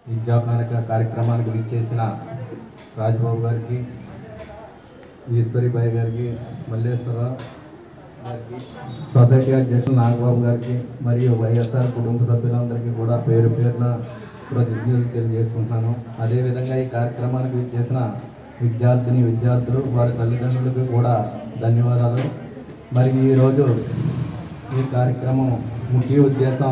విద్యా కానుక కార్యక్రమానికి విచ్చేసిన రాజ్బాబు గారికి ఈశ్వరిబాయి గారికి మల్లేశ్వరరావు గారికి సొసైటీ అధ్యక్షులు నాగబాబు గారికి మరియు వైఎస్ఆర్ కుటుంబ సభ్యులందరికీ కూడా పేరు పేరున కృతజ్ఞతలు తెలియజేసుకుంటున్నాను అదేవిధంగా ఈ కార్యక్రమానికి విచ్చేసిన విద్యార్థిని విద్యార్థులు వారి తల్లిదండ్రులకి కూడా ధన్యవాదాలు మరి ఈరోజు ఈ కార్యక్రమం ముఖ్య ఉద్దేశం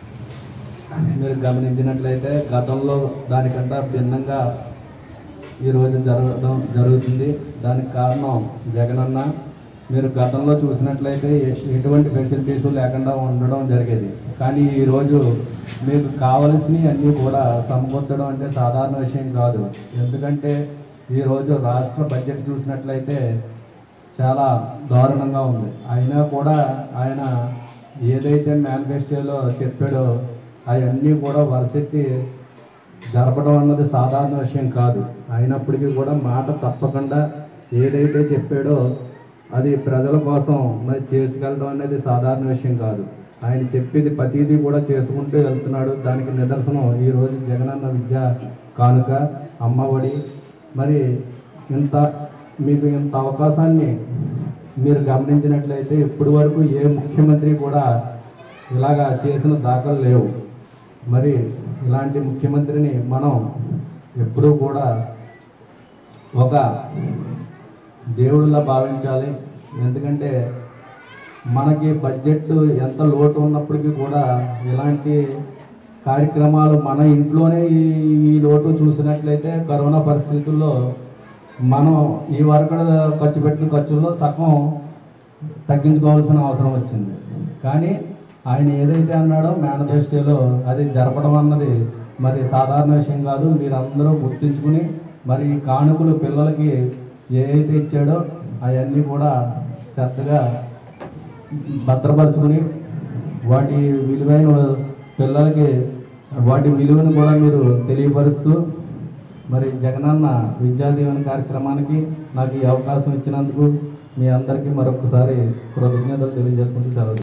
మీరు గమనించినట్లయితే గతంలో దానికంటే భిన్నంగా ఈరోజు జరగడం జరుగుతుంది దానికి కారణం జగనన్న మీరు గతంలో చూసినట్లయితే ఎ- ఎటువంటి ఫెసిలిటీస్ లేకుండా ఉండడం జరిగేది కానీ ఈరోజు మీకు కావలసినవి అన్నీ కూడా సమకూర్చడం అంటే సాధారణ విషయం కాదు ఎందుకంటే ఈరోజు రాష్ట్ర బడ్జెట్ చూసినట్లయితే చాలా దారుణంగా ఉంది అయినా కూడా ఆయన ఏదైతే మేనిఫెస్టోలో చెప్పాడో అవన్నీ కూడా వరుసెత్తి జరపడం అన్నది సాధారణ విషయం కాదు అయినప్పటికీ కూడా మాట తప్పకుండా ఏదైతే చెప్పాడో అది ప్రజల కోసం మరి చేసుకెళ్ళడం అనేది సాధారణ విషయం కాదు ఆయన చెప్పేది ప్రతిదీ కూడా చేసుకుంటూ వెళ్తున్నాడు దానికి నిదర్శనం ఈరోజు జగనన్న విద్య కానుక అమ్మఒడి మరి ఇంత మీకు ఇంత అవకాశాన్ని మీరు గమనించినట్లయితే ఇప్పటి వరకు ఏ ముఖ్యమంత్రి కూడా ఇలాగా చేసిన దాఖలు లేవు మరి ఇలాంటి ముఖ్యమంత్రిని మనం ఎప్పుడూ కూడా ఒక దేవుడిలా భావించాలి ఎందుకంటే మనకి బడ్జెట్ ఎంత లోటు ఉన్నప్పటికీ కూడా ఇలాంటి కార్యక్రమాలు మన ఇంట్లోనే ఈ ఈ లోటు చూసినట్లయితే కరోనా పరిస్థితుల్లో మనం ఈ వరకు ఖర్చు పెట్టిన ఖర్చుల్లో సగం తగ్గించుకోవాల్సిన అవసరం వచ్చింది కానీ ఆయన ఏదైతే అన్నాడో మేనిఫెస్టోలో అది జరపడం అన్నది మరి సాధారణ విషయం కాదు మీరందరూ గుర్తించుకుని మరి ఈ కానుకలు పిల్లలకి ఏదైతే ఇచ్చాడో అవన్నీ కూడా శ్రద్ధగా భద్రపరచుకుని వాటి విలువైన పిల్లలకి వాటి విలువను కూడా మీరు తెలియపరుస్తూ మరి జగనన్న విద్యా దీవెన కార్యక్రమానికి నాకు ఈ అవకాశం ఇచ్చినందుకు మీ అందరికీ మరొకసారి కృతజ్ఞతలు తెలియజేసుకుంటూ సెలవు